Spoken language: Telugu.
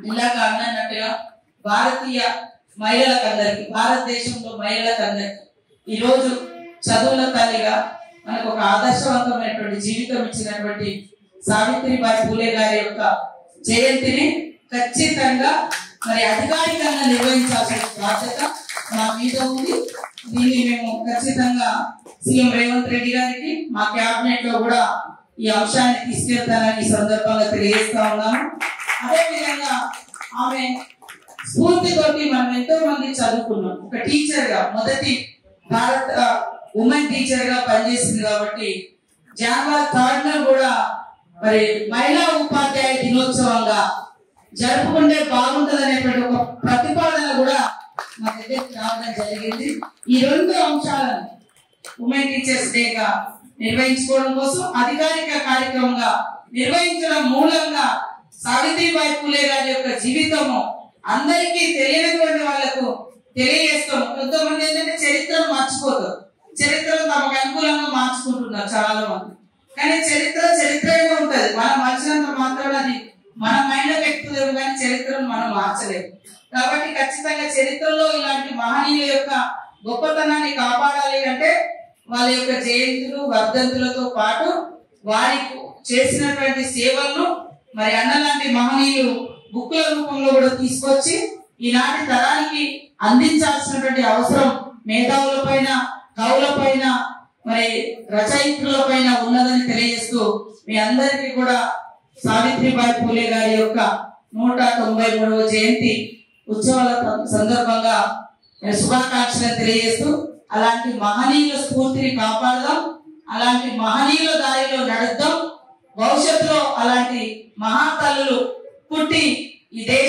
ఇందాక అన్నట్టుగా భారతీయ మహిళలకందరికి భారతదేశంలో మహిళలకందరికి ఈరోజు చదువుల తల్లిగా మనకు ఒక ఆదర్శవంతమైనటువంటి జీవితం ఇచ్చినటువంటి సావిత్రిబాయి పూలే గారి యొక్క జయంతిని ఖచ్చితంగా మరి అధికారికంగా నిర్వహించాల్సిన బాధ్యత మా మీద ఉంది దీన్ని మేము ఖచ్చితంగా సీఎం రేవంత్ రెడ్డి గారికి మా కేబినెట్ లో కూడా ఈ అంశాన్ని తీసుకెళ్తానని ఈ సందర్భంగా తెలియజేస్తా ఉన్నాను అదే విధంగా ఆమె స్ఫూర్తితోటి మనం ఎంతో మంది చదువుకున్నాం ఒక టీచర్ గా మొదటి భారత ఉమెన్ టీచర్ గా పనిచేసింది కాబట్టి జనవరి థర్డ్ న కూడా మరి మహిళా ఉపాధ్యాయ దినోత్సవంగా జరుపుకుంటే బాగుంటది అనేటువంటి ఒక ప్రతిపాదన కూడా మా దగ్గరికి రావడం జరిగింది ఈ రెండు అంశాలను ఉమెన్ టీచర్స్ డే గా నిర్వహించుకోవడం కోసం అధికారిక కార్యక్రమంగా నిర్వహించడం మూలంగా సావిత్రిబాయి పూలే గారి యొక్క జీవితము అందరికీ తెలియనటువంటి వాళ్ళకు తెలియజేస్తాం కొంతమంది ఏంటంటే చరిత్రను మర్చిపోతారు చరిత్రను తమకు అనుకూలంగా మార్చుకుంటున్నారు చాలా మంది కానీ చరిత్ర చరిత్రగా ఉంటది మనం మర్చినంత మాత్రం అది మన మైండ్ ఎక్కుతుంది కానీ చరిత్రను మనం మార్చలేము కాబట్టి ఖచ్చితంగా చరిత్రలో ఇలాంటి మహనీయుల యొక్క గొప్పతనాన్ని కాపాడాలి అంటే వాళ్ళ యొక్క జయంతులు వర్ధంతులతో పాటు వారి చేసినటువంటి సేవలను మరి అన్నలాంటి మహనీయులు బుక్కుల రూపంలో కూడా తీసుకొచ్చి ఈనాటి తరానికి అందించాల్సినటువంటి అవసరం మేధావుల పైన కవుల పైన మరి రచయిత్రుల పైన ఉన్నదని తెలియజేస్తూ మీ అందరికీ కూడా సావిత్రిబాయి పూలే గారి యొక్క నూట తొంభై మూడవ జయంతి ఉత్సవాల సందర్భంగా నేను శుభాకాంక్షలు తెలియజేస్తూ అలాంటి మహనీయుల స్ఫూర్తిని కాపాడదాం అలాంటి మహనీయుల దారిలో నడుద్దాం భవిష్యత్తులో అలాంటి మహాతల్లులు పుట్టి ఈ దేశ